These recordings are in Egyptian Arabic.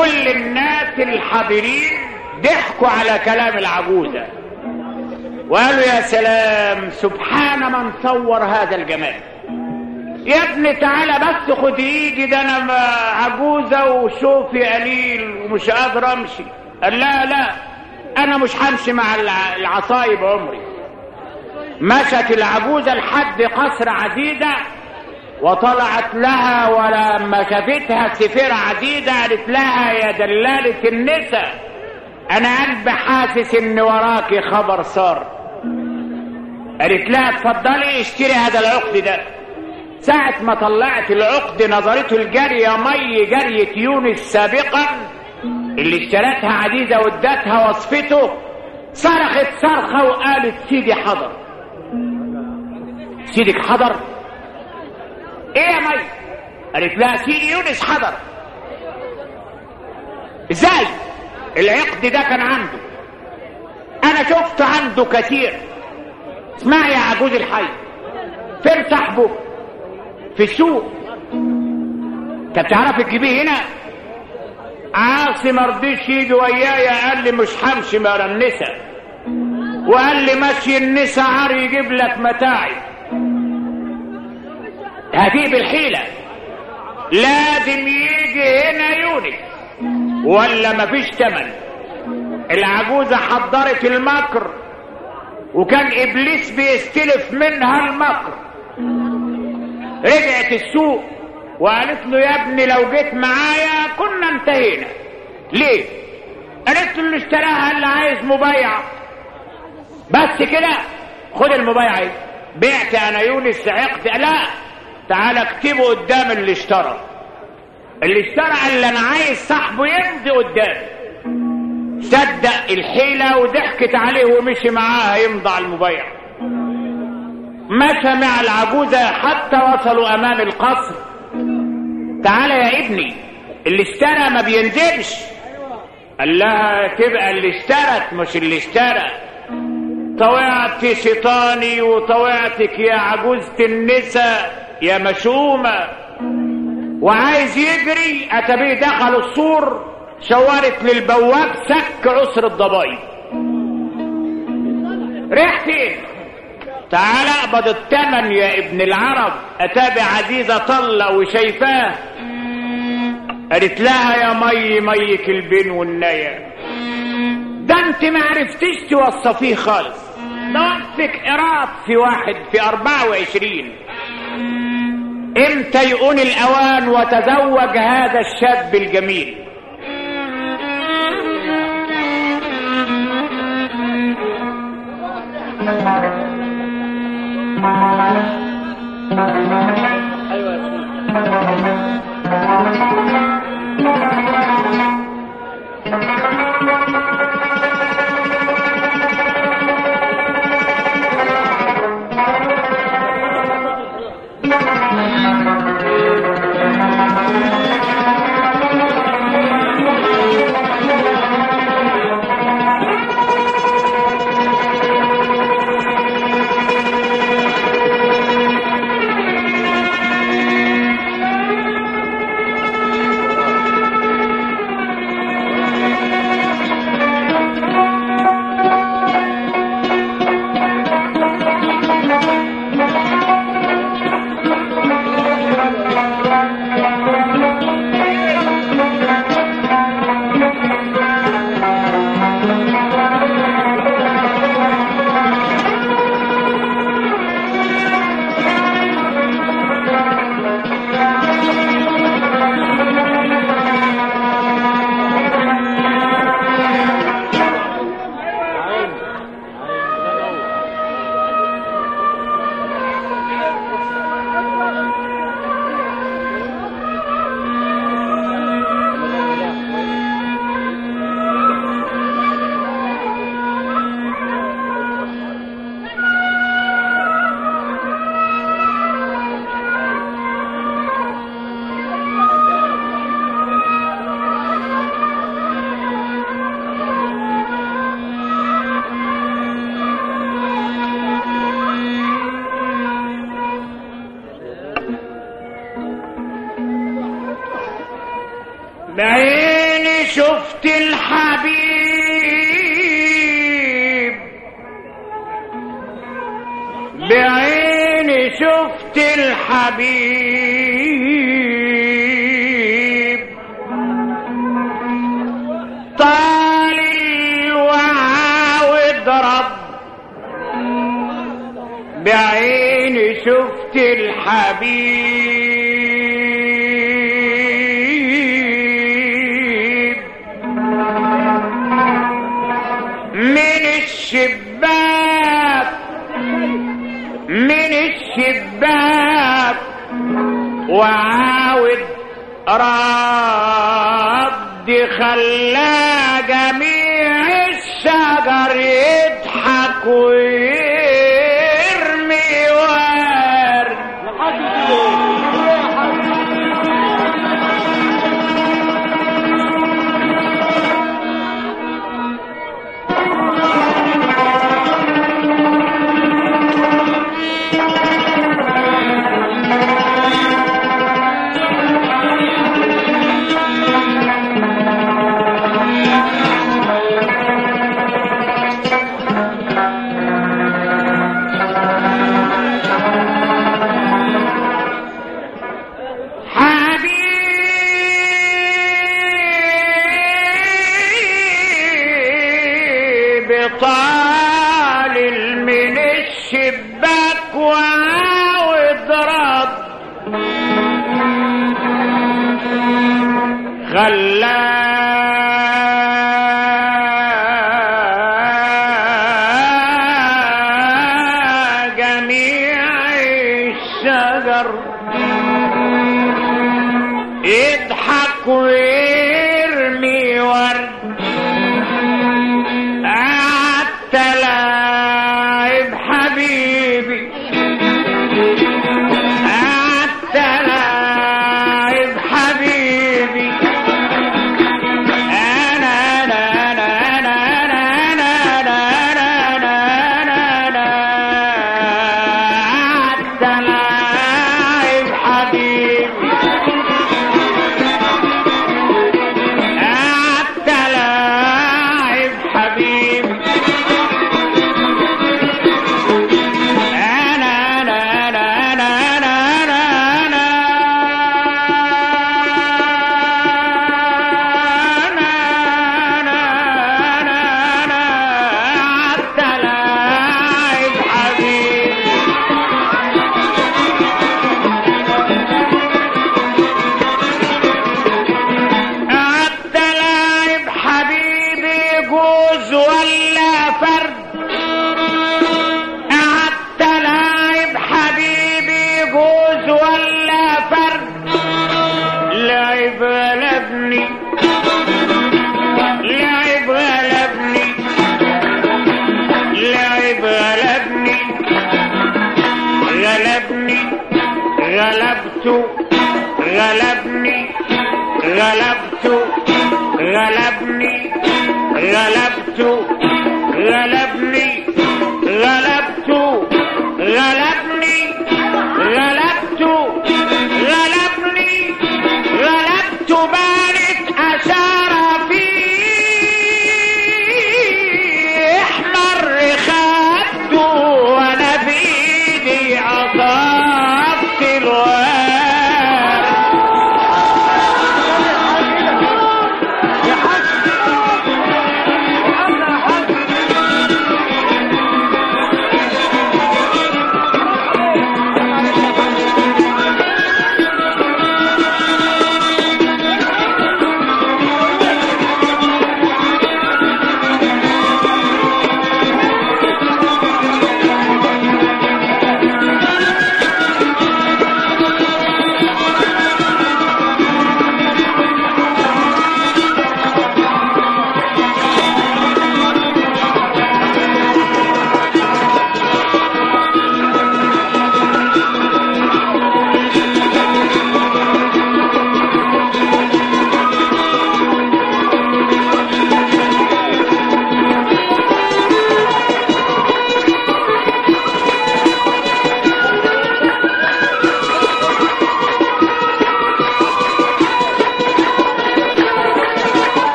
كل الناس الحاضرين ضحكوا على كلام العجوزة وقالوا يا سلام سبحان من صور هذا الجمال يا ابني تعالى بس خد ايدي ده انا ما- عجوزة وشوفي قليل ومش قادر امشي قال لا لا انا مش همشي مع الع- العصايب عمري مشت العجوزة لحد قصر عديدة وطلعت لها ولما شافتها سفيرة عديدة قالت لها يا دلالة النساء انا قلبي حاسس ان وراكي خبر صار قالت لها اتفضلي اشتري هذا العقد ده ساعة ما طلعت العقد نظرته الجارية مي جارية يونس سابقا اللي اشترتها عزيزة وادتها وصفته صرخت صرخة وقالت سيدي حضر سيدك حضر ايه يا مي قالت لها سيدي يونس حضر ازاي العقد ده كان عنده انا شفت عنده كتير اسمعي يا عجوز الحي فين صاحبه في السوق انت بتعرف تجيبيه هنا عاصي مرضيش يجي ويايا قال لي مش همشي مع النساء وقال لي ماشي النساء عار يجيب لك متاعب هجيب الحيلة لازم يجي هنا يونس ولا مفيش تمن العجوزة حضرت المكر وكان ابليس بيستلف منها المكر رجعت السوق وقالت له يا ابني لو جيت معايا كنا انتهينا ليه قالت له اللي اشتراها اللي عايز مبيع بس كده خد المبيع ايه بعت انا يونس عقد لا تعال اكتبه قدام اللي اشترى اللي اشترى اللي انا عايز صاحبه يمضي قدامي صدق الحيلة وضحكت عليه ومشي معاها يمضي على المبيع مشى مع العجوزة حتى وصلوا أمام القصر تعالى يا ابني اللي اشترى ما بينزلش قال لها تبقى اللي اشترت مش اللي اشترى طوعت شيطاني وطوعتك يا عجوزة النساء يا مشومة وعايز يجري أتبيه دخل السور شورت للبواب سك عسر الضبايب ريح فين تعال اقبض التمن يا ابن العرب اتابع عزيزة طلة وشايفاه قالت لها يا مي ميك البين والنية ده انت ما عرفتش توصفيه خالص ده وصفك قراط في واحد في اربعة وعشرين امتى يكون الاوان وتزوج هذا الشاب الجميل بعين بعيني شفت الحبيب بعيني شفت الحبيب طال الوعى واضرب بعيني شفت الحبيب من الشباك من الشباك وعاود رد خلى جميع الشجر يضحك ويرمي ورد حبيبي طالل من الشباك وعاود رد خلى جميع الشجر يضحك ويرمي ورد قعدت لاعب حبيبي قعدت لاعب حبيبي انا انا انا انا انا انا انا انا انا قعدت لاعب حبيبي قعدت لاعب حبيبي انا انا انا انا انا انا انا قعدت لاعب حبيبي قعدت لاعب حبيبي جوز ولا فرد قعدت لاعب حبيبي جوز ولا فرد لعب غلبني لعب غلبني لعب غلبني غلبني غلبته غلبني غلبته غلبني غلبته غلبني غلبته غلبني غلبته غلبني غلبته بانت أشار فيه احمر خده وانا بايدي عصبت الواد يا حاج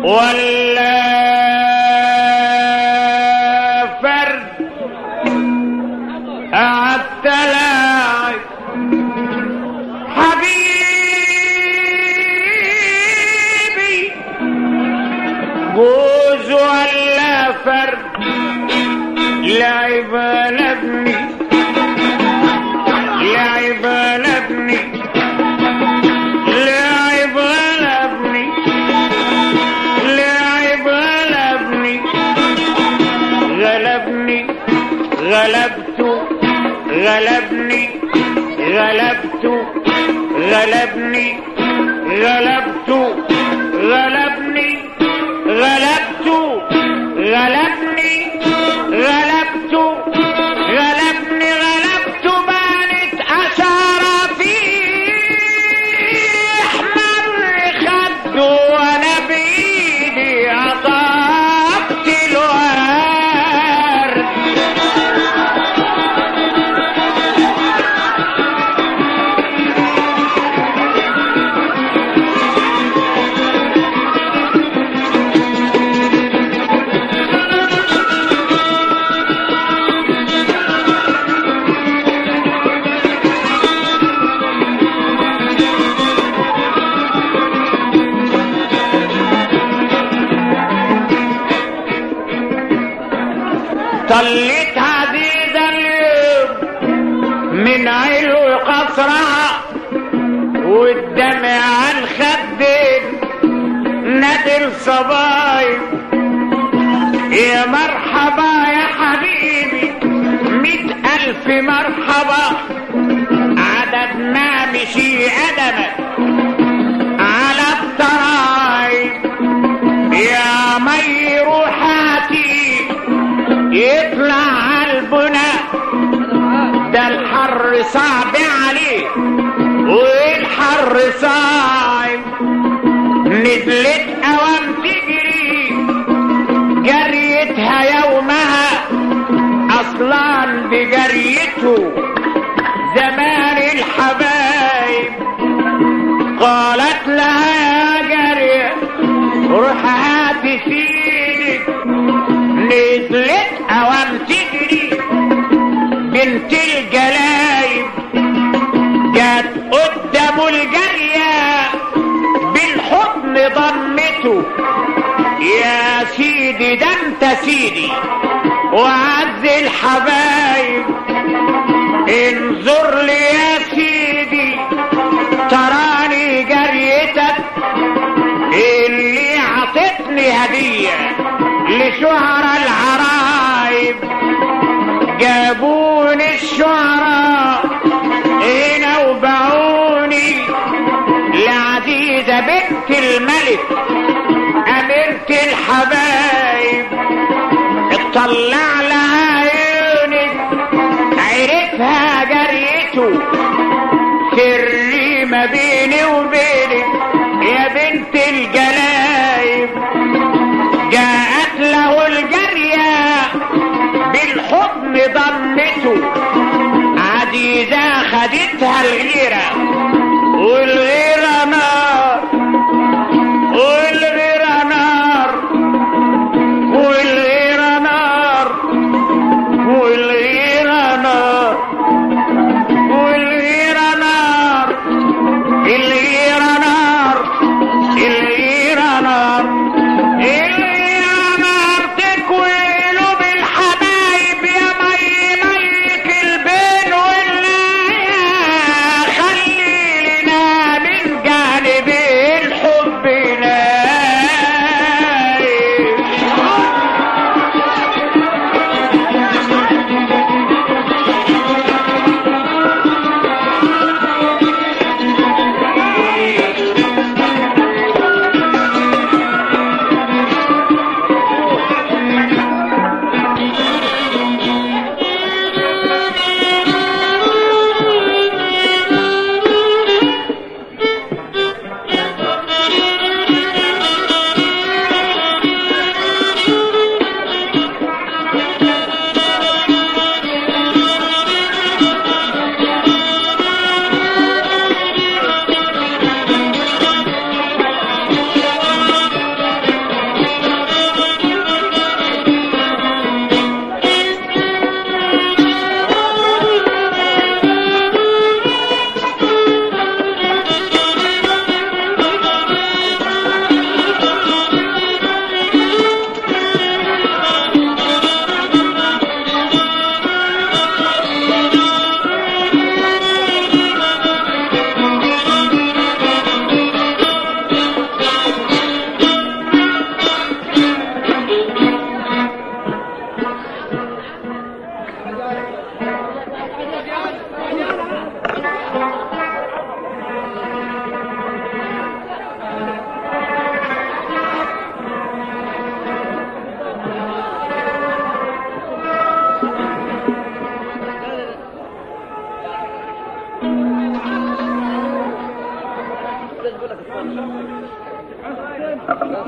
ولا فرد قعدت لاعب حبيبي جوز ولا فرد لعب لابني لعب لابني لعب لابني لعب غلبني غلبني غلبته غلبني غلبته غلبني غلبته غلبني غلبته غلبني غلبته غلبني غلبته بانت أشارة فيه احمر خده وانا بايدي عطفت الورد طلت عزيزة اليوم من علو قصرها والدمع عن خدين نادي الصبايب يا مرحبا يا حبيبي مئة ألف مرحبا عددنا مشي أدمك على الترايب يا مي روحاتي يطلع عالبنا ده الحر صعب عليه والحر صعب نزلت اوام تجري جريتها يومها اصلا بجريته زمان الحبايب قالت لها يا جري روح هات سيدك نزلت اوام تجري بنت الجلايب جت قدامه الجارية بالحضن ضمته يا سيدي ده انت سيدي وعز الحبايب انظر لي يا سيدي تراني جريتك اللي عطتني هدية لشعراء العرايب جابوني الشعراء هنا وباعوني لعزيزة بنت الملك أميرة الحبايب اطلع لها عيونك عرفها جريته سري ما بيني وبينك يا بنت الجلايب جاءت له الجارية بالحضن ضمته عزيزة خدتها الغيرة والغيرة نار والغيرة نار والغيرة نار والغيرة نار والغيرة نار الغيرة نار الغيرة نار الغيرة نار تكوي قلوب الحبايب يا مي ميك البين والنايا خلي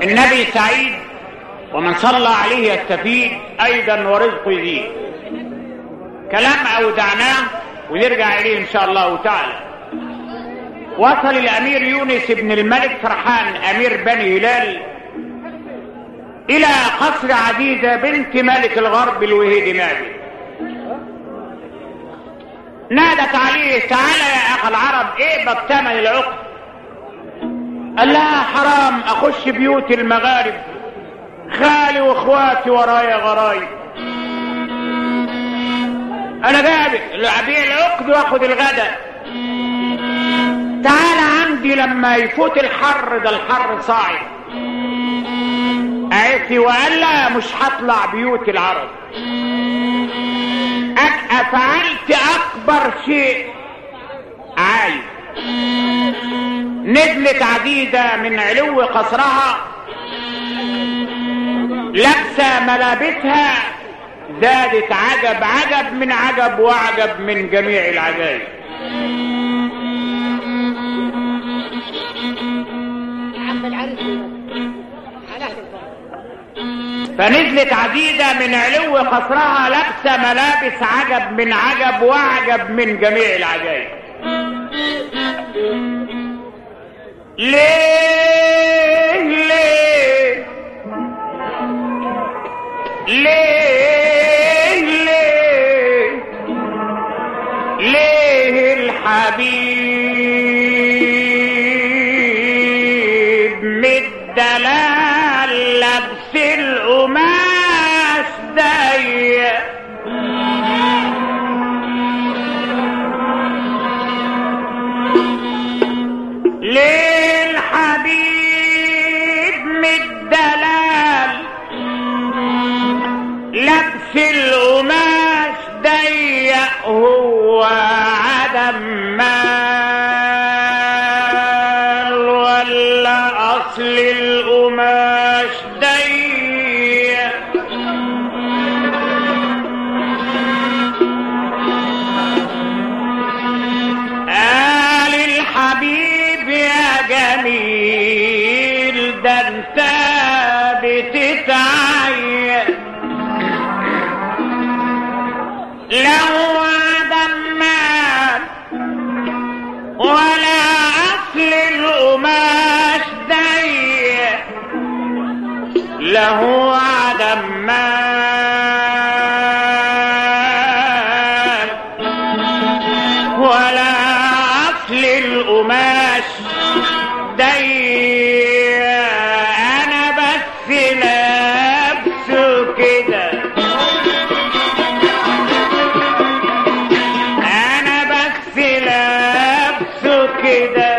النبي سعيد ومن صلى عليه يستفيد ايضا ورزقه يزيد كلام اودعناه ونرجع اليه ان شاء الله تعالى وصل الامير يونس بن الملك فرحان امير بني هلال الى قصر عزيزة بنت ملك الغرب الوهيد مالك نادت عليه تعالى يا اخ العرب اقبض ثمن العقد قال لها حرام اخش بيوت المغارب خالي واخواتي ورايا غرايب انا جايب ابيع العقد واخد الغدا تعال عندي لما يفوت الحر ده الحر صاعد قالت وقال لا مش هطلع بيوت العرب أك فعلت اكبر شيء عايز نزلت عديدة من علو قصرها لابسة ملابسها زادت عجب عجب من عجب وعجب من جميع العجائب فنزلت عديدة من علو قصرها لابسة ملابس عجب من عجب وعجب من جميع العجائب ليه ليه ليه ليه ليه الحبيب مدلال لبس القماش ضيق ليه الحبيب مدلال لبس القماش ضيق هو عدم مال ولا اصل القماش ضيق قال الحبيب يا جميل ده انت بتتعين لو عدم مال ولا اصل القماش ضيق له عدم مال ولا اصل القماش ضيق انا بس لابسه كده انا بس لابسه كده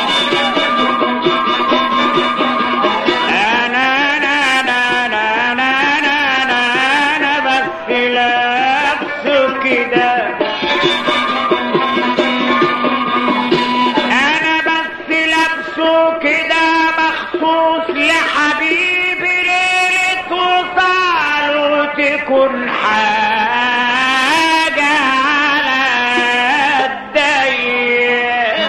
انا انا انا انا انا انا انا انا بس لابسه كده انا بس لابسه كده مخصوص لحبيبي ليلة وصاله تكون حاجة على الضيق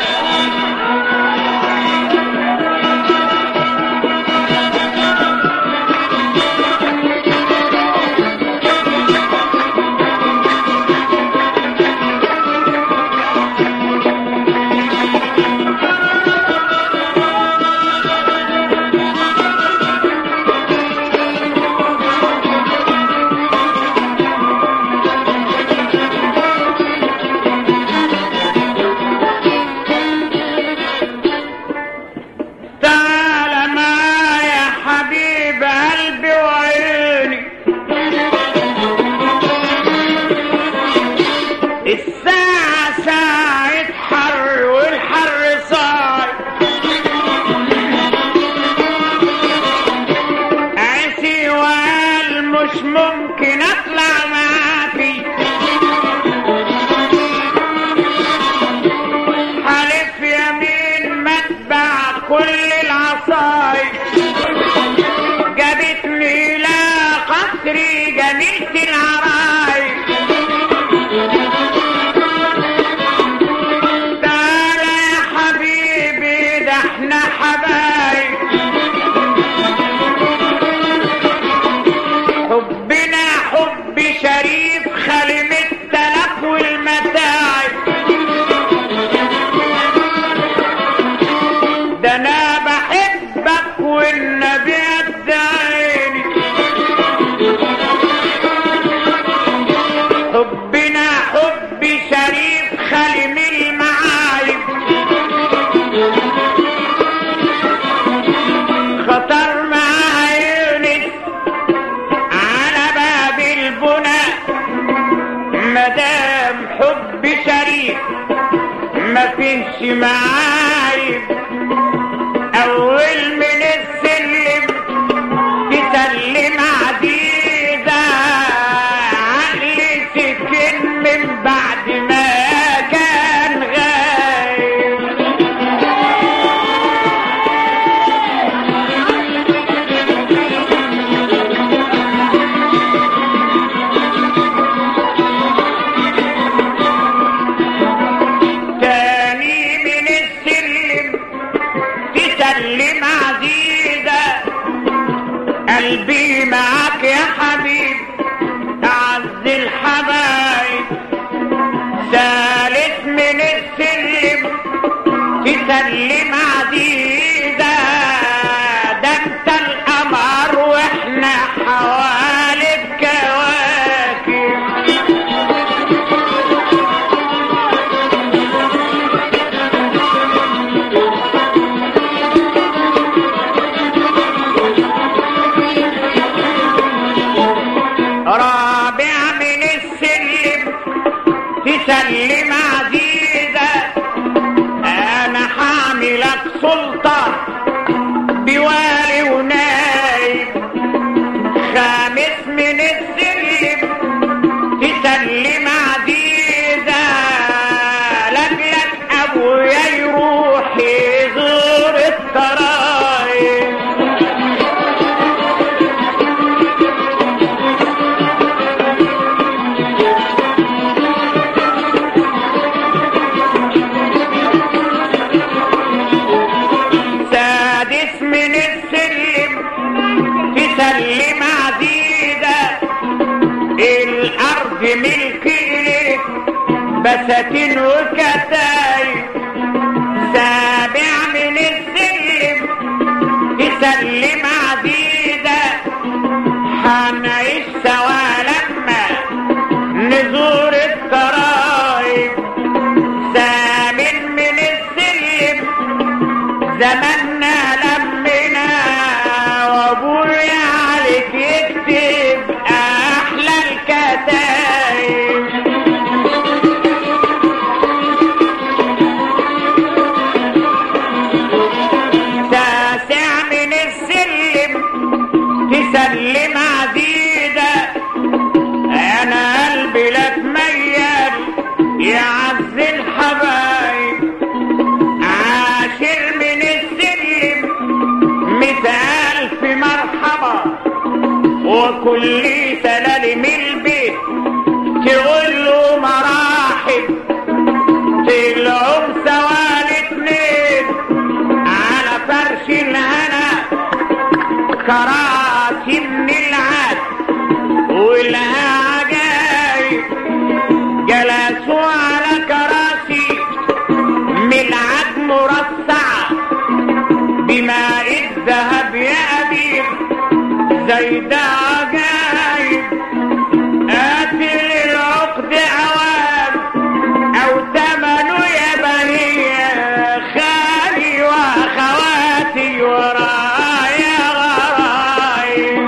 تعال معايا حبيب قلبي وعيني الساعة ساعة حر والحر صاعد عسي وقال مش ممكن اطلع معاكي حلف يمين متبع كل العصايب جابتني الى قصري جميلة العرايب تعالى يا حبيبي ده احنا حبايب تمشي معايب اول من السلم تسلم عديدة عقلي سكن من بعد ما كان غايب تاني من السلم تسلم عزيزة قلبي معاك يا حبيب أعز الحبايب ثالث من السلم تسلم عزيزة ده انت القمر واحنا حوالي الكواكب رابع من السلم تسلم عزيزة أنا حاملك سلطة بوالي ونايب خامس من السلم تسلم عزيزة لجلك أبويا يروح يزور الترايب سادس من السلم تسلم عزيزة الأرض ملك إليك بساتين وكتايب سابع من السلم تسلم عزيزة حنعيش سوا لما نزور الترايب ثامن من السلم زماننا لمنا وابويا عليك يكتب احلى الكتايب تاسع من السلم تسلم عديدة انا قلبي لك ميال يعز الحبايب عاشر من السلم مئة ألف مرحبا وكل سلالم البيت تقول له مراحب طلعوا سوا الاتنين على فرش الهنا كراسي من العاد والعجايب جلسوا على كراسي من العد مرصعة بماء الذهب يا أبير زي ده عجايب قاتل العقد عوام أو تمنه يا بهية خالي وأخواتي ورايا غرايب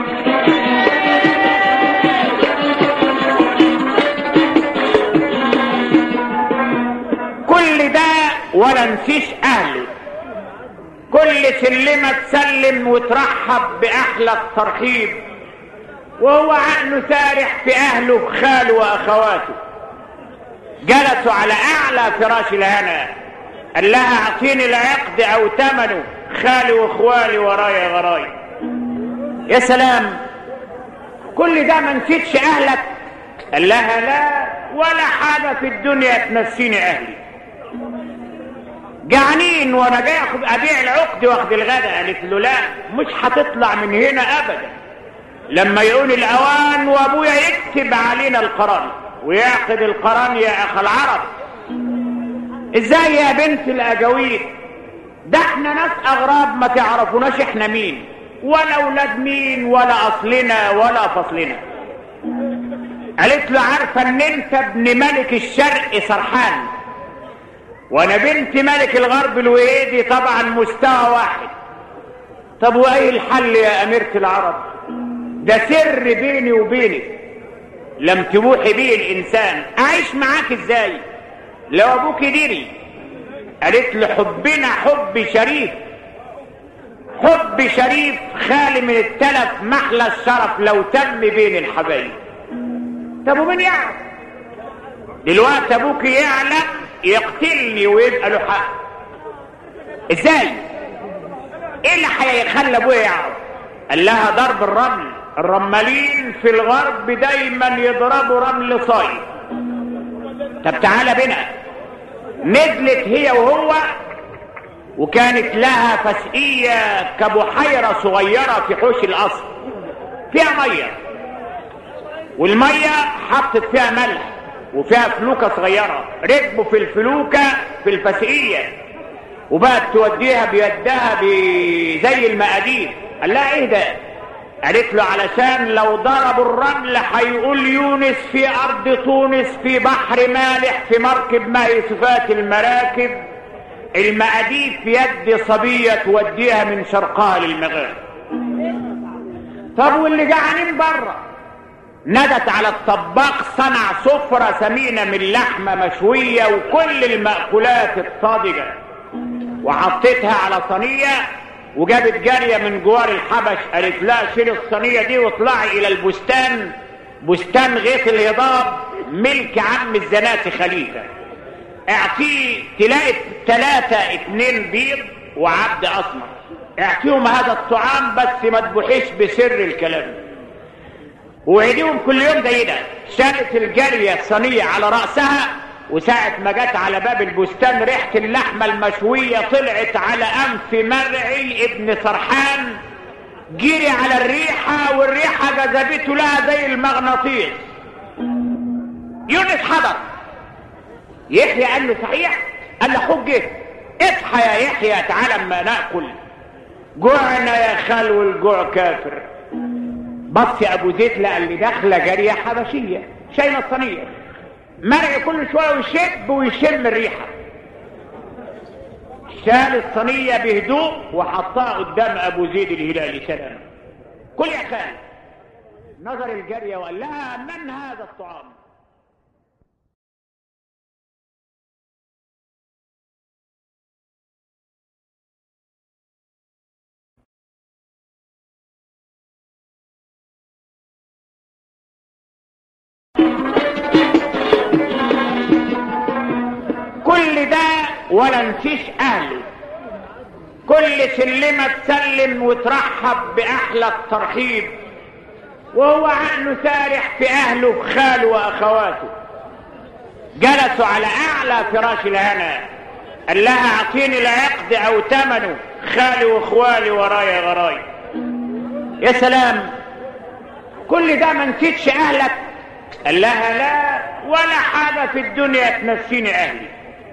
كل ده ولا نسيش اهله كل سلمة تسلم وترحب بأحلى الترحيب وهو عقله سارح في أهله خاله وأخواته جلسوا على أعلى فراش الهنا قال لها أعطيني العقد أو ثمنه خالي وإخوالي ورايا غراي يا سلام كل ده ما نسيتش أهلك قال لها لا ولا حاجة في الدنيا تنسيني أهلي جعانين وانا جاي اخد ابيع العقد واخد الغدا قالت له لا مش هتطلع من هنا ابدا لما يقول الاوان وابويا يكتب علينا القران ويعقد القران يا اخ العرب ازاي يا بنت الاجاويد ده احنا ناس اغراب ما تعرفوناش احنا مين ولا اولاد مين ولا اصلنا ولا فصلنا قالت له عارفه ان انت ابن ملك الشرق سرحان وانا بنت ملك الغرب الويدي طبعا مستوى واحد طب وايه الحل يا اميرة العرب ده سر بيني وبينك لم تبوحي به الانسان اعيش معاك ازاي لو ابوك ديري قالت له حبنا حب شريف حب شريف خالي من التلف محلى الشرف لو تم بين الحبايب طب ومين يعرف دلوقتي ابوك يعلم يقتلني ويبقى له حق ازاي ايه اللي هيخلي ابويا يعرف قال لها ضرب الرمل الرمالين في الغرب دايما يضربوا رمل صايد طب تعالى بنا نزلت هي وهو وكانت لها فسقية كبحيرة صغيرة في حوش القصر فيها مية والمية حطت فيها ملح وفيها فلوكة صغيرة ركبوا في الفلوكة في الفسقية وبقت توديها بيدها زي المقادير قال لها ايه ده قالت له علشان لو ضربوا الرمل هيقول يونس في ارض تونس في بحر مالح في مركب معي صفات المراكب المقاديف في يد صبية توديها من شرقها للمغرب طب واللي جعانين بره ندت على الطباخ صنع سفرة ثمينة من لحمة مشوية وكل المأكولات الطازجة وحطيتها على صينية وجابت جارية من جوار الحبش قالت لها شيل الصينية دي واطلعي إلى البستان بستان غيث الهضاب ملك عم الزناتي خليفة اعطيه تلاقي ثلاثة اتنين بيض وعبد أسمر اعطيهم هذا الطعام بس ما تبوحيش بسر الكلام وعيديهم كل يوم زي ده شالت الجارية الصينية على رأسها وساعة ما جت على باب البستان ريحة اللحمة المشوية طلعت على أنف مرعي ابن سرحان جري على الريحة والريحة جذبته لها زي المغناطيس يونس حضر يحيى قال له صحيح قال له اخوك جه اصحى يا يحيى تعالى اما ناكل جوعنا يا خال والجوع كافر بص يا ابو زيد لقى اللي داخله جاريه حبشيه شايله الصينيه مرعي كل شويه ويشب ويشم الريحه شال الصينيه بهدوء وحطها قدام ابو زيد الهلالي سلام كل يا خال نظر الجاريه وقال لها من هذا الطعام كل ده ولا نسيش اهله كل سلمة تسلم وترحب بأحلى الترحيب وهو عقله سارح في أهله خاله وأخواته جلسوا على أعلى فراش الهنا قال لها أعطيني العقد أو ثمنه خالي وإخوالي ورايا غراي يا سلام كل ده ما نسيتش أهلك قال لها لا ولا حاجة في الدنيا تنسيني أهلي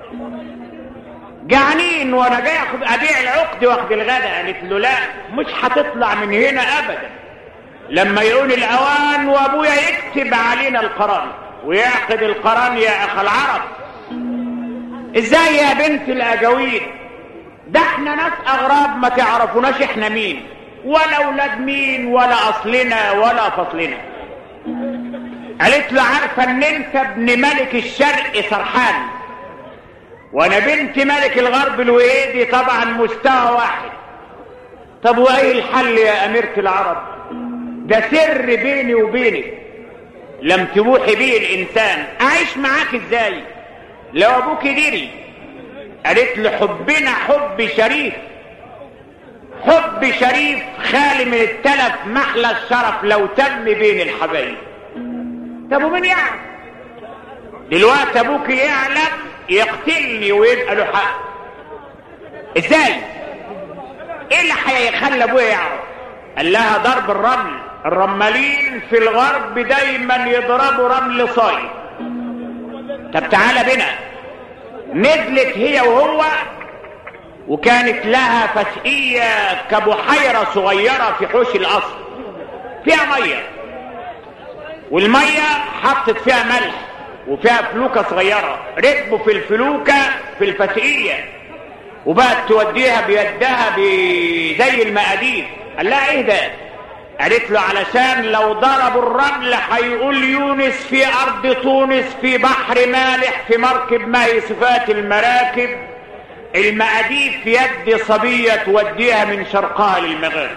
جعانين وانا جاي اخد ابيع العقد واخد الغدا قالت له لا مش هتطلع من هنا ابدا لما يقول الاوان وابويا يكتب علينا القران ويعقد القران يا اخ العرب ازاي يا بنت الاجاويد ده احنا ناس اغراب ما تعرفوناش احنا مين ولا اولاد مين ولا اصلنا ولا فصلنا قالت له عارفه ان انت ابن ملك الشرق سرحان وانا بنت ملك الغرب الوهيدي طبعا مستوى واحد طب وايه الحل يا اميرة العرب ده سر بيني وبينك لم تبوحي بيه الانسان اعيش معاك ازاي لو ابوك ديري قالت له حبنا حب شريف حب شريف خالي من التلف محلى الشرف لو تم بين الحبايب طب ومين يعرف دلوقتي ابوك يعلم يقتلني ويبقى له حق ازاي ايه اللي هيخلي ابويا يعرف قال لها ضرب الرمل الرمالين في الغرب دايما يضربوا رمل صايد طب تعالى بنا نزلت هي وهو وكانت لها فسقية كبحيرة صغيرة في حوش القصر فيها مية والمية حطت فيها ملح وفيها فلوكة صغيرة ركبوا في الفلوكة في الفسقية وبقت توديها بيدها زي المقادير قال لها ايه ده قالت له علشان لو ضربوا الرمل هيقول يونس في ارض تونس في بحر مالح في مركب معي صفات المراكب المقاديف في يد صبية توديها من شرقها للمغرب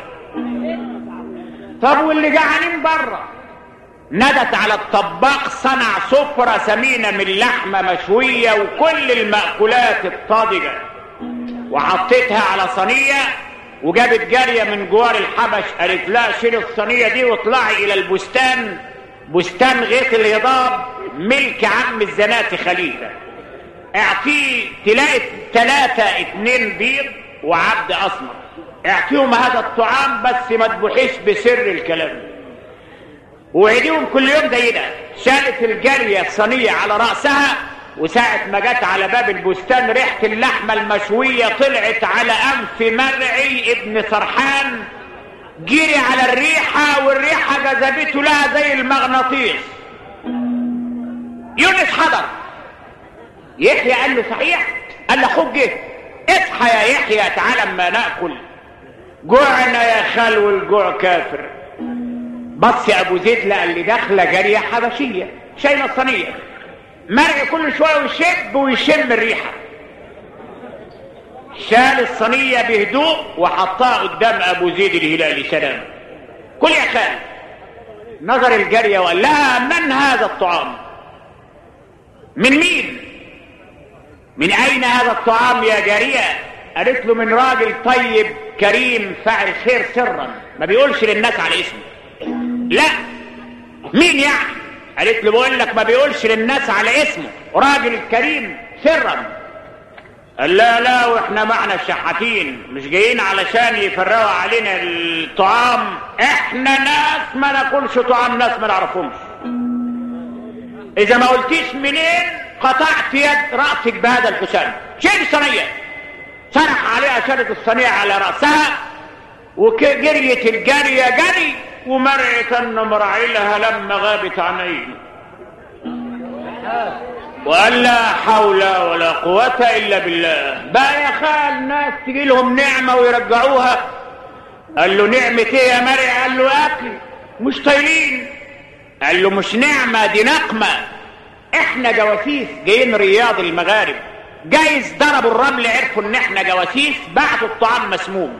طب واللي جعانين بره ندت على الطباخ صنع سفرة سمينة من لحمة مشوية وكل المأكولات الطازجة وحطيتها على صينية وجابت جارية من جوار الحبش قالت لا شيل الصينية دي واطلعي إلى البستان بستان غيط الهضاب ملك عم الزناتي خليفة اعطيه تلاقي ثلاثة اتنين بيض وعبد أسمر اعطيهم هذا الطعام بس ما تبوحيش بسر الكلام وعيديهم كل يوم زي ده شالت الجارية الصينية على رأسها وساعة ما جت على باب البستان ريحة اللحمة المشوية طلعت على أنف مرعي ابن سرحان جري على الريحة والريحة جذبته لها زي المغناطيس يونس حضر يحيى قال له صحيح قال له اخوك جه اصحى يا يحيى تعالى اما ناكل جوعنا يا خال والجوع كافر بص يا ابو زيد لقى اللي داخله جاريه حبشيه شايله الصينيه مرعي كل شويه ويشب ويشم الريحه شال الصينيه بهدوء وحطها قدام ابو زيد الهلالي سلام كل يا خال نظر الجاريه وقال لها من هذا الطعام من مين من اين هذا الطعام يا جاريه قالت له من راجل طيب كريم فاعل خير سرا ما بيقولش للناس على اسمه لا مين يعني قالت له بقول لك ما بيقولش للناس على اسمه راجل كريم سرا قال لا لا واحنا معنا الشحاتين مش جايين علشان يفرقوا علينا الطعام احنا ناس ما ناكلش طعام ناس ما نعرفهمش اذا ما قلتيش منين قطعت يد راسك بهذا الحسام شيل الصينيه صرح عليها شالت الصينيه على راسها وجريت الجاريه جري ومرعت ان مرعلها لما غابت عن عيني وقال لا حول ولا قوة إلا بالله بقى يا خال ناس تجي لهم نعمة ويرجعوها قال له نعمة ايه يا مرعي قال له أكل مش طايلين قال له مش نعمة دي نقمة احنا جواسيس جايين رياض المغارب جايز ضربوا الرمل عرفوا ان احنا جواسيس بعتوا الطعام مسموم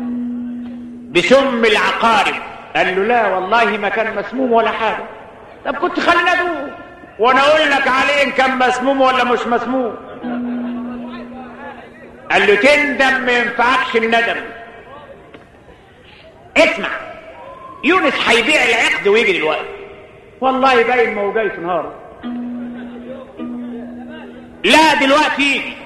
بسم العقارب قال له لا والله ما كان مسموم ولا حاجة طب كنت خلينا ادوق وانا اقول لك عليه ان كان مسموم ولا مش مسموم قال له تندم ما ينفعكش الندم اسمع يونس هيبيع العقد ويجي دلوقتي والله باين ما هو جاي في نهاره لا دلوقتي يجي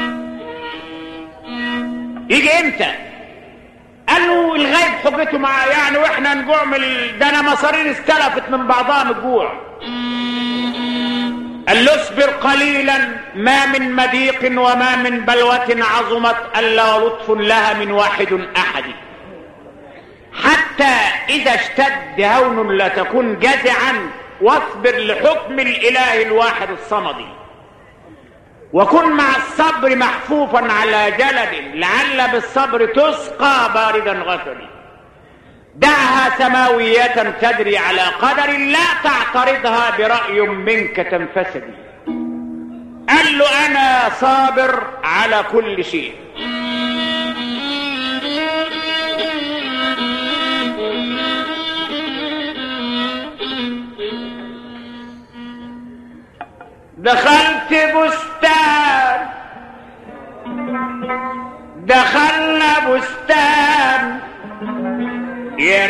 يجي امتى قال له الغيب حجته معاه يعني واحنا نجوع من ال... ده انا مصارين استلفت من بعضها من الجوع قال له اصبر قليلا ما من مضيق وما من بلوة عظمت الا لطف لها من واحد احد حتى اذا اشتد هون لا تكن جزعا واصبر لحكم الاله الواحد الصمد وكن مع الصبر محفوفا على جلد لعل بالصبر تسقى باردا غفري دعها سماوية تدري على قدر لا تعترضها برأي منك تنفسدي قال له أنا صابر على كل شيء دخلت بستان دخلنا بستان يا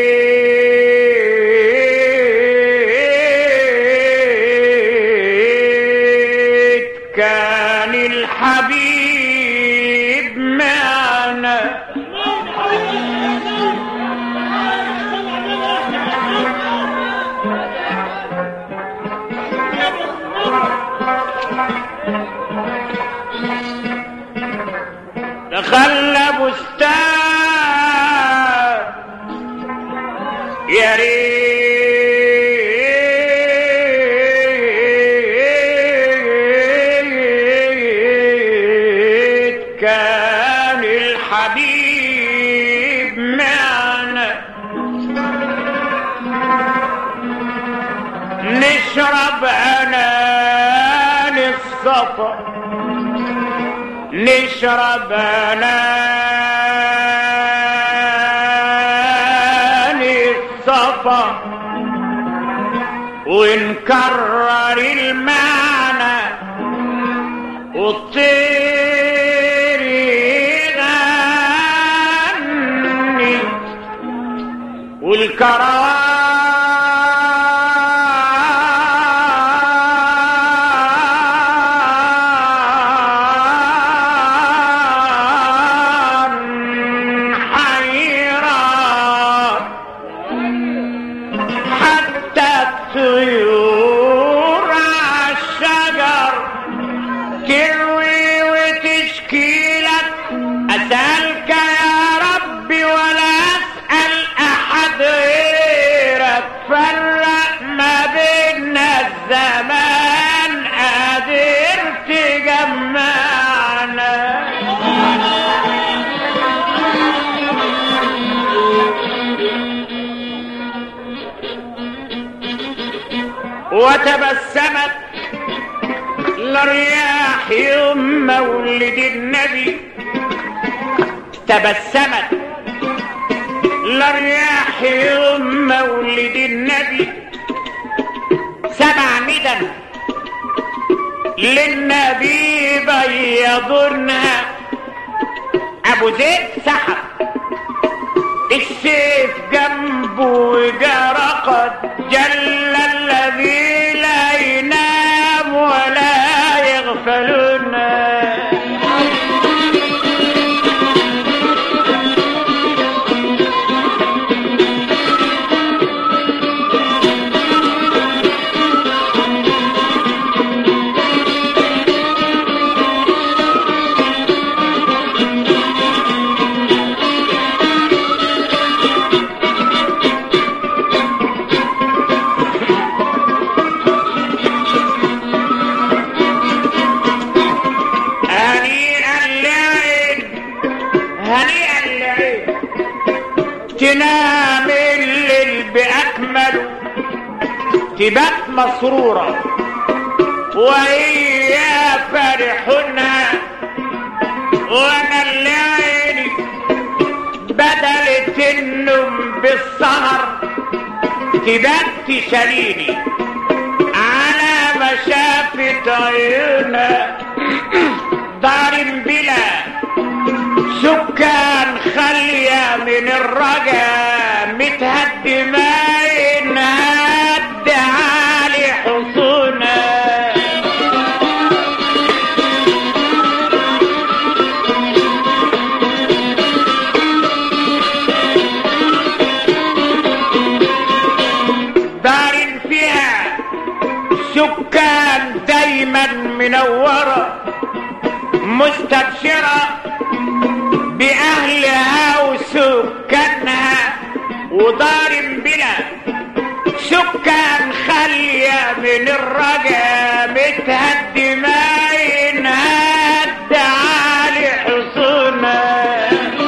ريت كان الحبيب معنا دخلنا بستان يا ريت كان الحبيب معنا نشرب عنان الصفا نشرب لاني الصفا ونكرر المعنى والطير يغني والكروان حيران حتى الطيور عالشجر تروي وتشكيلك أسألك يا ربي ولا أسأل أحد غيرك فرق ما بيننا الزمان قادر تجمعنا وتبسمت الرياح يوم مولد النبي تبسمت الرياح يوم مولد النبي سبع ندم للنبي بيضنها ابو زيد سحب السيف جنبه وجرى قد جل الذي لا ينام ولا يغفلنا هنيئا لعين هنيئا لعين تنام الليل بأكمله تبات مسرورة وهي فرحنا وانا اللي عيني بدلت النوم بالسهر تبات تشاليني على ما شافت عيونها دار بلا سكان خالية من الرجا متهدمة ينهد علي حصونها دار فيها سكان دايما منورة مستبشرة بأهلها وسكانها ودار بلا سكان خالية من الرجا متهدمة ينهد علي حصونها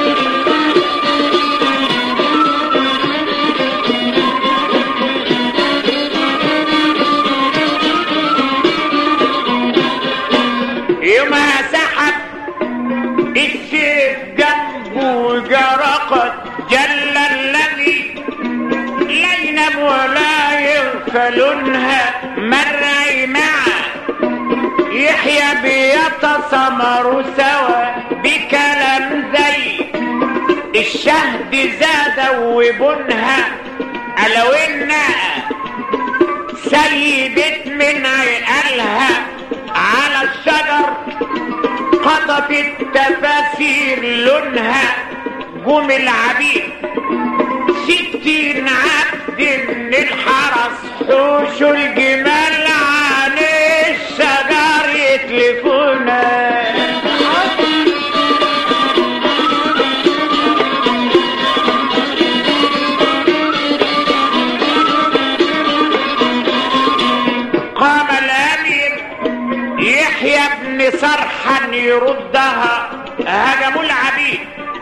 يومها سحب السيف جنبه وجرقت جل الذي لا ينام ولا يغفلونها مرعي معه يحيى بيتصمروا سوا بكلام زي الشهد زاد وبنها قالوا انها سيبت من عقلها على الشجر قطفت تفاسير لونها جم العبيد ستين عبد من الحرس حوش الجمال عن الشجر يتلفونا قام الامير يحيى بن سرحا يردها هجموا العبيد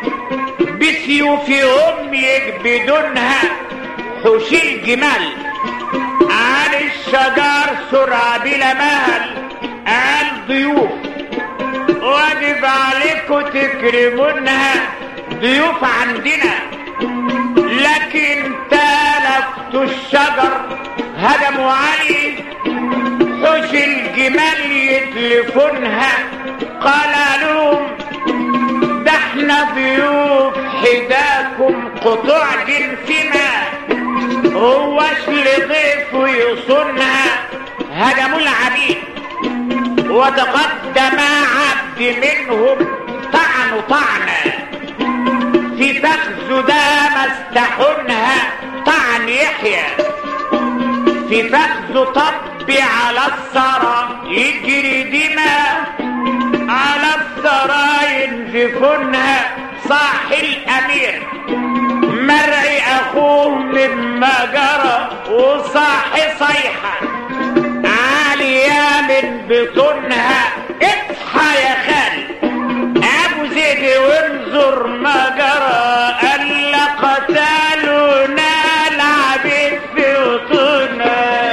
بسيوفهم يجبدونها حوش الجمال عن الشجر سرعة بلا مهل قال ضيوف واجب عليكم تكرمونها ضيوف عندنا لكن تلفتوا الشجر هجموا عليه حوش الجمال يتلفونها قال لهم ده احنا ضيوف حداكم قطوع جنسنا هوش لضيفه يصونها هجموا العبيد وتقدم عبد منهم طعنوا طعنا في فخذ ده مستحنها طعن يحيى في فخذ طب على الثرى يجري دماء على الثرى ينزفونها صاح الامير مرعي اخوه مما جرى وصاح صيحه عالية من بطونها اصحى يا خال ابو زيد وانظر ما جرى الا قتلونا العبيد في وطونا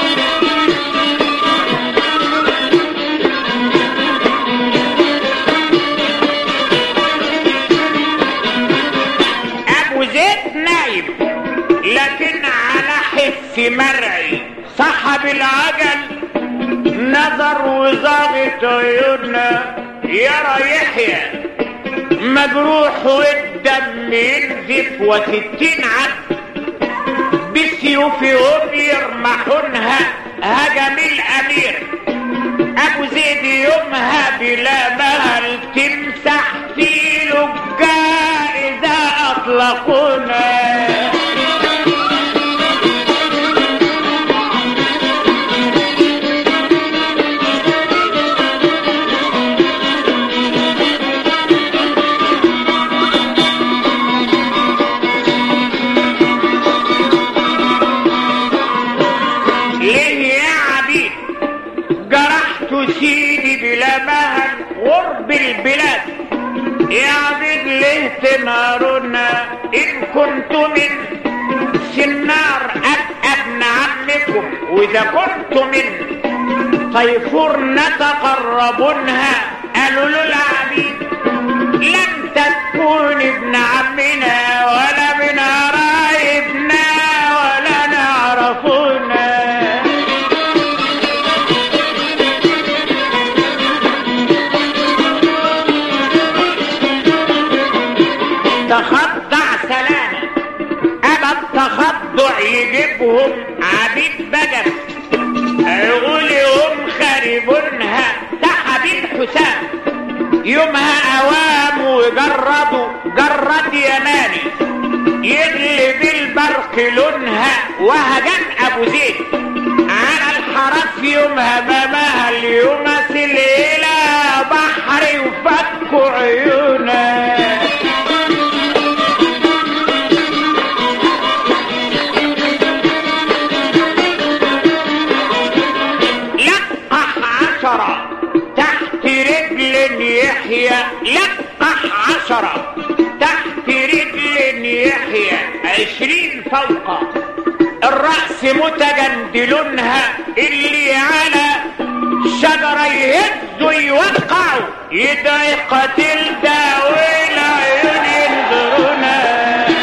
ابو زيد نايم لكن على حس مرعي صاحب العجل نظر وزاغت عيوننا يرى يحيى مجروح والدم ينزف وستين عبد بسيوفهم يرمحونها هجم الامير ابو زيد يومها بلا مهل تمسح في لجاء اذا اطلقونا ليه يا عبيد جرحت سيدي بلا مهل غرب البلاد يا عبيد ليه تنهرونا ان كنت من سنار ابقى ابن عمكم واذا كنت من طيفور نتقربونها قالوا له العبيد لم تكون ابن عمنا ولا من قرايبنا ولا نعرفونا تخضع سلامة أبى التخضع يجيبهم عبيد بدر عقولهم خاربونها تحبيب حسام يومها أوام وجردوا جرد يماني يغلب البرق لونها وهجم أبو زيد على الحرس يومها مامها اليوم سليلة بحر وفكوا عيونها لقح عشرة تحت رجل يحيى لقح عشرة تحت رجل يحيى عشرين فوق الرأس متجندلونها اللي على شجرة يهزوا يوقعوا يدعي قتل ده والعيون ينظرونا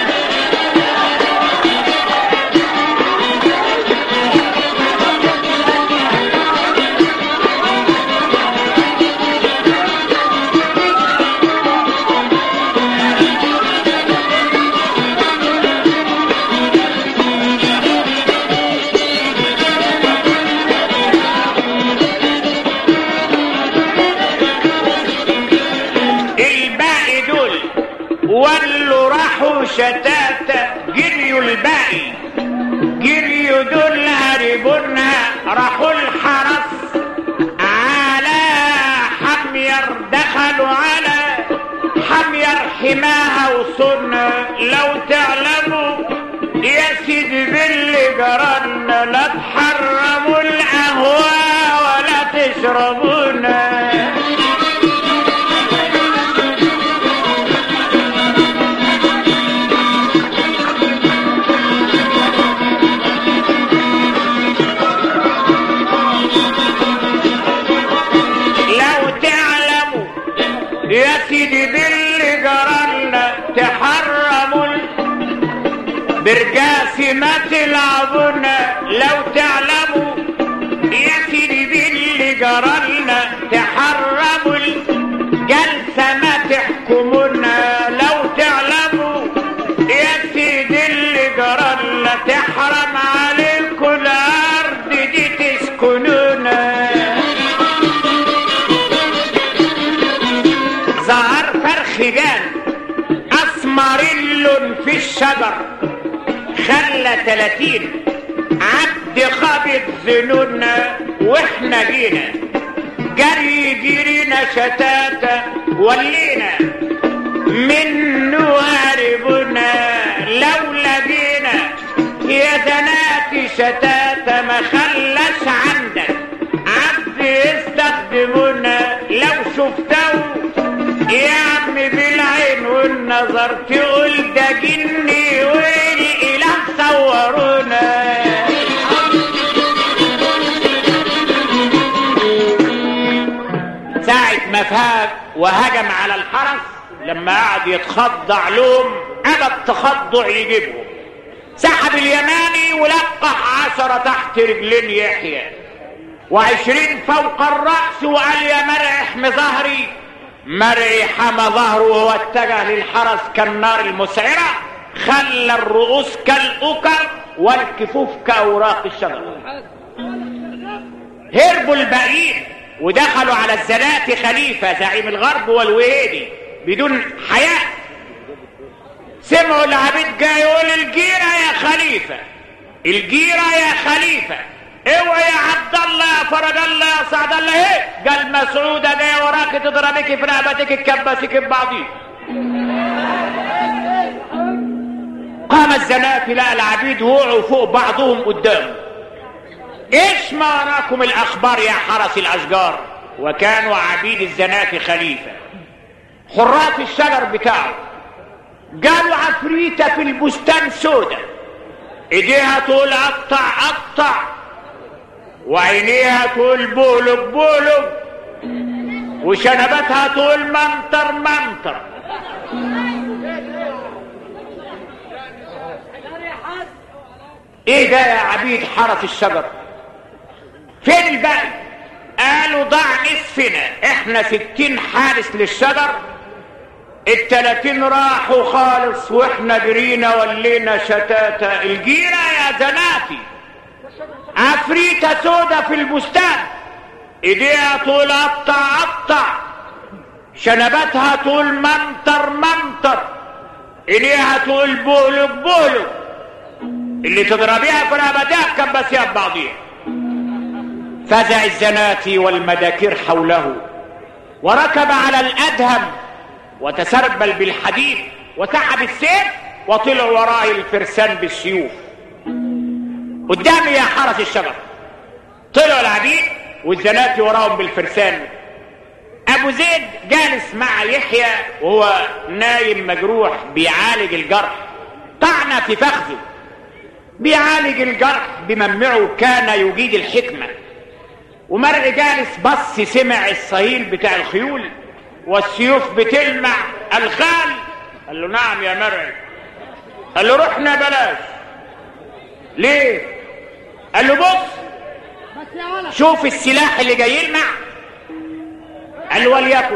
الباقي دول ولوا راحوا شتاتا جريوا الباقي جريوا دول هربونها راحوا الحرس على حمير دخلوا على حمير حماها وصرنا لو تعلموا يا سيدي باللي جرالنا لا تحرموا القهوة ولا تشربونا لو تعلموا سيدي ما تلعبونا لو تعلموا يا سيدي باللي جرالنا تحرموا الجلسة ما تحكمونا لو تعلموا يا سيدي اللي جرالنا تحرم عليكم الأرض دي تسكنونا ظهر فرخ جان اسمر اللون في الشجر خلى تلاتين عبد خابط ذنوبنا واحنا جينا جري جرينا شتاتا ولينا منه هاربنا لو لقينا يا زناتي شتاتا ما خلاش عندك عبد يستخدمونا لو شفتوا يا عم بالعين والنظر تقول ده جني والاله صورونا ساعة ما فاق وهجم على الحرس لما قعد يتخضع لهم أبى التخضع يجيبهم سحب اليماني ولقح عشرة تحت رجلين يحيى وعشرين فوق الرأس وقال يا مرعي احمي ظهري مرعي حمى ظهره وهو اتجه للحرس كالنار المسعرة خلى الرؤوس كالأكر والكفوف كأوراق الشجر هربوا الباقيين ودخلوا على الزنات خليفة زعيم الغرب والوهيدي بدون حياء سمعوا العبيد جاي يقول الجيرة يا خليفة الجيرة يا خليفة اوعى يا عبد الله يا فرج الله يا سعد الله ايه قال مسعودة جاية وراك تضربك في رقبتك تكبسك ببعضيك قام الزنات لقى العبيد وقعوا فوق بعضهم قدامه ايش ما وراكم الاخبار يا حرس الاشجار وكانوا عبيد الزنات خليفة حراس الشجر بتاعه قالوا عفريتة في البستان سودة ايديها تقول قطع قطع وعينيها تقول بولك بولك وشنبتها تقول منطر منطر ايه ده يا عبيد حرس الشجر فين الباقي قالوا ضع نصفنا احنا ستين حارس للشجر التلاتين راحوا خالص واحنا جرينا ولينا شتاتا الجيرة يا زناتي عفريتة سودة في البستان ايديها طول قطع قطع شنبتها طول منطر منطر ايديها طول بولك بولك اللي تضربيها في رقبتها كبسيها ببعضيها فزع الزناتي والمداكير حوله وركب على الادهم وتسربل بالحديد وسحب السيف وطلع وراه الفرسان بالسيوف قدامي يا حرس الشجر طلعوا العبيد والزناتي وراهم بالفرسان ابو زيد جالس مع يحيى وهو نايم مجروح بيعالج الجرح طعنه في فخذه بيعالج الجرح بممعه كان يجيد الحكمه ومرء جالس بص سمع الصهيل بتاع الخيول والسيوف بتلمع الخال قال له نعم يا مرعي قال له رحنا بلاش ليه قال له بص شوف السلاح اللي جاي يلمع قال له وليكن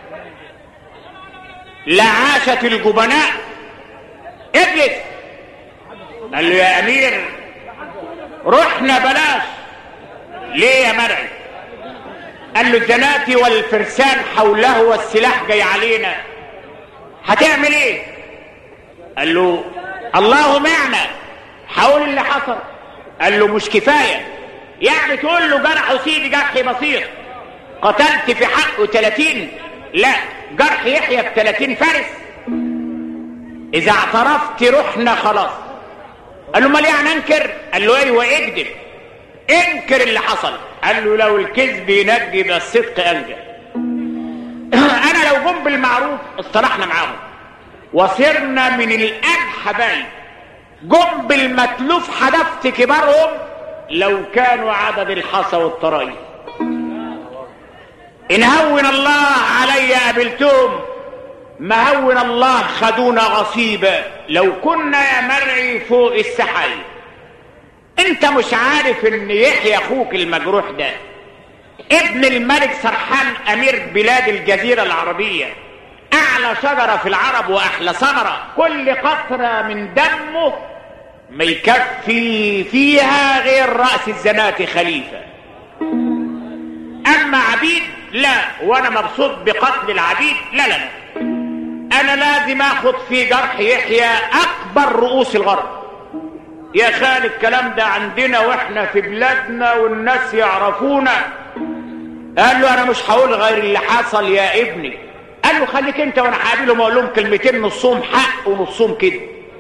لعاشة الجبناء اجلس قال له يا امير رحنا بلاش ليه يا مرعي قال له الزناتي والفرسان حوله والسلاح جاي علينا هتعمل ايه قال له الله معنا حول اللي حصل قال له مش كفاية يعني تقول له جرح سيدي جرح بسيط قتلت في حقه 30 لا جرح يحيى ب 30 فارس اذا اعترفت رحنا خلاص قال له امال يعني انكر قال له ايوه اكذب انكر اللي حصل قال له لو الكذب ينجي يبقى الصدق انجى انا لو جم بالمعروف اصطلحنا معاهم وصرنا من الان حبايب جم بالمتلوف حدفت كبارهم لو كانوا عدد الحصى والطرايف ان هون الله علي قابلتهم مهون الله خدونا غصيبة لو كنا يا مرعي فوق السحايب انت مش عارف ان يحيى اخوك المجروح ده ابن الملك سرحان امير بلاد الجزيرة العربية اعلى شجرة في العرب واحلى ثمرة كل قطرة من دمه ما يكفي فيها غير رأس الزنات خليفة اما عبيد لا وانا مبسوط بقتل العبيد لا لا لا انا لازم اخد في جرح يحيى اكبر رؤوس الغرب يا خالي الكلام ده عندنا واحنا في بلادنا والناس يعرفونا قال له انا مش هقول غير اللي حصل يا ابني قال له خليك انت وانا هقابلهم اقول لهم كلمتين نصهم حق ونصهم كده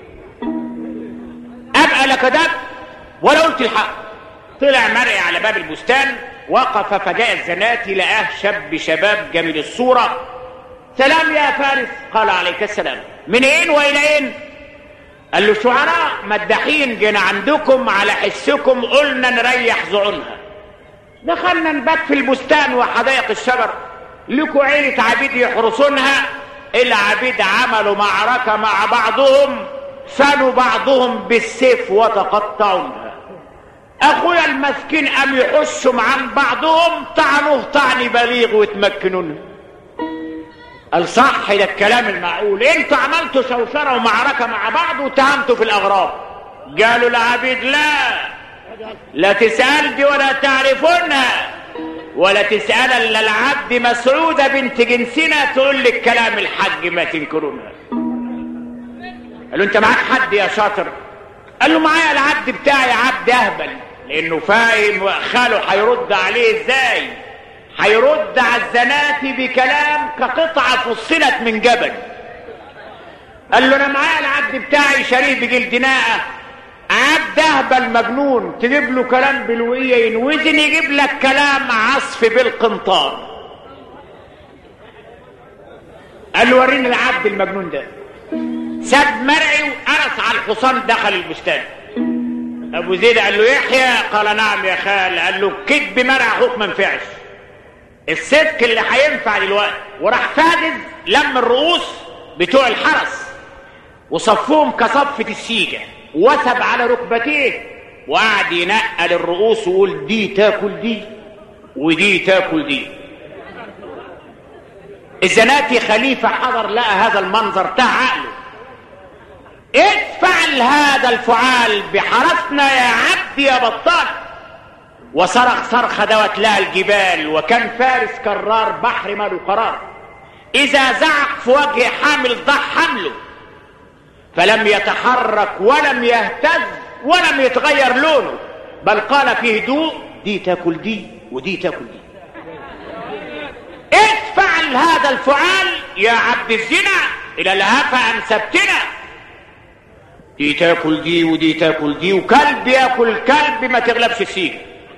ابقى لا كذاب ولا قلت الحق طلع مرعي على باب البستان وقف فجاء الزناتي لقاه شاب شباب جميل الصورة سلام يا فارس قال عليك السلام من اين والى اين قال له شعراء مداحين جينا عندكم على حسكم قلنا نريح زعونها دخلنا نبات في البستان وحدائق الشجر لكوا عيلة عبيد يحرسونها العبيد عملوا معركة مع بعضهم فنوا بعضهم بالسيف وتقطعونها اخويا المسكين قام يحشوا عن بعضهم طعنوه طعن بليغ وتمكنونه قال صح ده الكلام المعقول انتوا عملتوا شوشره ومعركه مع بعض واتهمتوا في الاغراب قالوا العبيد لا لا تسال دي ولا تعرفونها ولا تسال الا العبد مسعوده بنت جنسنا تقول لك كلام الحج ما تنكرونها قالوا انت معاك حد يا شاطر قال له معايا العبد بتاعي عبد اهبل لانه فاهم خاله هيرد عليه ازاي هيرد على الزناتي بكلام كقطعه فصلت من جبل قال له انا معايا العبد بتاعي شريف بجلد ناقه عبد اهبل مجنون تجيب له كلام بالوقيه ينوزن يجيب لك كلام عصف بالقنطار قال له وريني العبد المجنون ده ساب مرعي وقرص على الحصان دخل البستان ابو زيد قال له يحيى قال نعم يا خال قال له كذب مرعى اخوك ما نفعش الصدق اللي هينفع دلوقتي وراح فاجز لم الرؤوس بتوع الحرس وصفوهم كصفة السيجة وثب على ركبتيه وقعد ينقل الرؤوس ويقول دي تاكل دي ودي تاكل دي الزناتي خليفة حضر لقى هذا المنظر تاه عقله افعل هذا الفعال بحرسنا يا عبد يا بطال وصرخ صرخة دوت لها الجبال وكان فارس كرار بحر ماله قرار إذا زعق في وجه حامل ضح حمله فلم يتحرك ولم يهتز ولم يتغير لونه بل قال في هدوء دي تاكل دي ودي تاكل دي افعل هذا الفعال يا عبد الزنا الى الهفا انسبتنا دي تاكل دي ودي تاكل دي وكلب ياكل كلب ما تغلبش السيج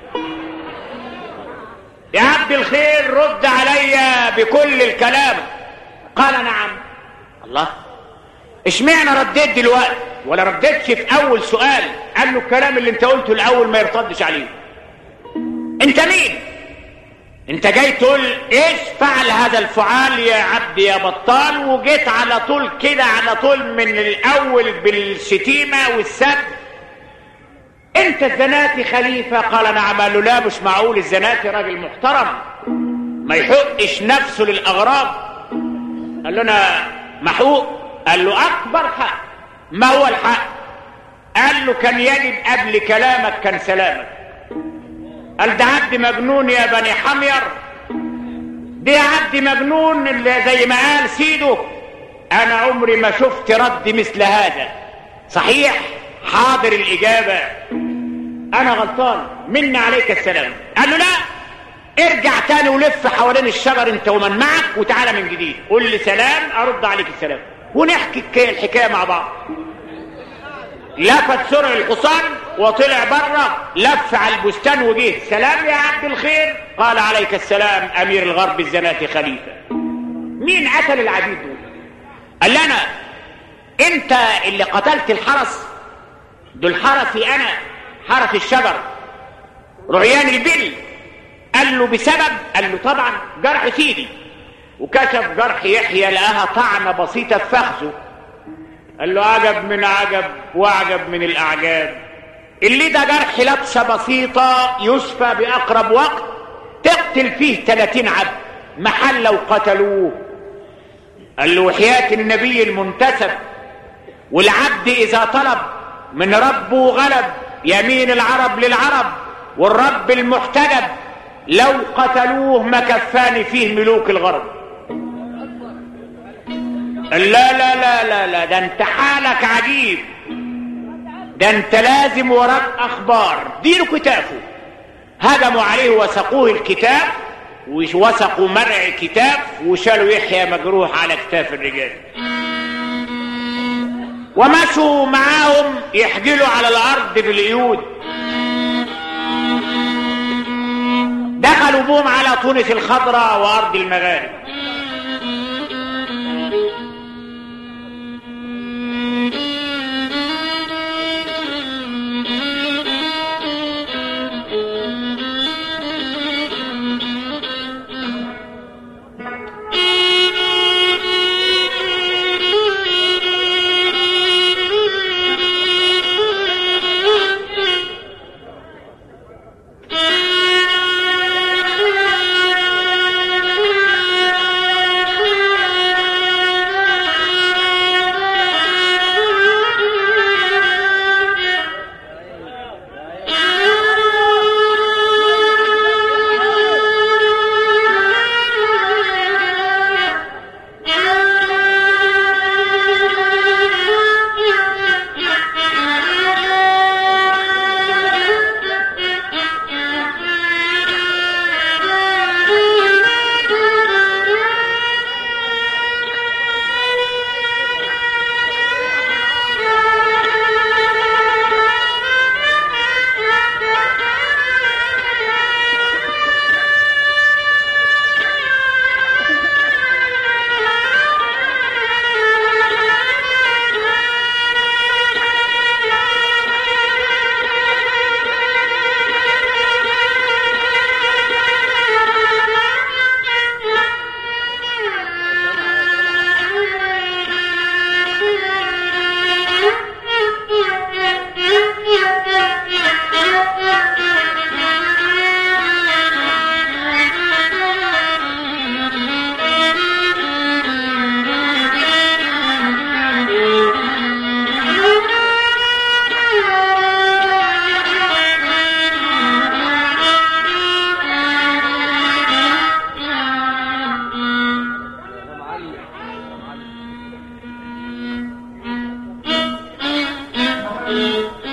يا عبد الخير رد عليا بكل الكلام قال نعم الله اشمعنى رديت دلوقتي ولا رديتش في اول سؤال قال له الكلام اللي انت قلته الاول ما يرتدش عليه انت مين انت جاي تقول ايش فعل هذا الفعال يا عبد يا بطال وجيت على طول كده على طول من الاول بالشتيمة والسب انت الزناتي خليفة قال نعم قال له لا مش معقول الزناتي راجل محترم ما يحقش نفسه للاغراب قال له انا محقوق قال له اكبر حق ما هو الحق قال له كان يجب قبل كلامك كان سلامك قال ده عبد مجنون يا بني حمير ده عبد مجنون اللي زي ما قال سيده انا عمري ما شفت رد مثل هذا صحيح حاضر الاجابه انا غلطان مني عليك السلام قال له لا ارجع تاني ولف حوالين الشجر انت ومن معك وتعالى من جديد قول لي سلام ارد عليك السلام ونحكي الحكايه مع بعض لفت سرع الحصان وطلع بره لف على البستان وجه سلام يا عبد الخير قال عليك السلام امير الغرب الزناتي خليفه مين قتل العبيد دول قال لي انا انت اللي قتلت الحرس دول حرسي انا حرس الشجر رعيان البل قال له بسبب قال له طبعا جرح سيدي وكشف جرح يحيى لقاها طعنه بسيطه في فخذه قال له عجب من عجب واعجب من الاعجاب اللي ده جرح لبسه بسيطه يشفى باقرب وقت تقتل فيه 30 عبد محل لو قتلوه قال له وحياه النبي المنتسب والعبد اذا طلب من ربه غلب يمين العرب للعرب والرب المحتجب لو قتلوه ما كفاني فيه ملوك الغرب لا لا لا لا لا ده انت حالك عجيب ده انت لازم وراك اخبار دينه كتافه هجموا عليه وسقوه الكتاب ووثقوا مرع كتاب وشالوا يحيى مجروح على كتاف الرجال ومشوا معاهم يحجلوا على الارض بالقيود دخلوا بهم على تونس الخضراء وارض المغارب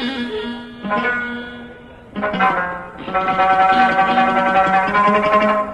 Thank you.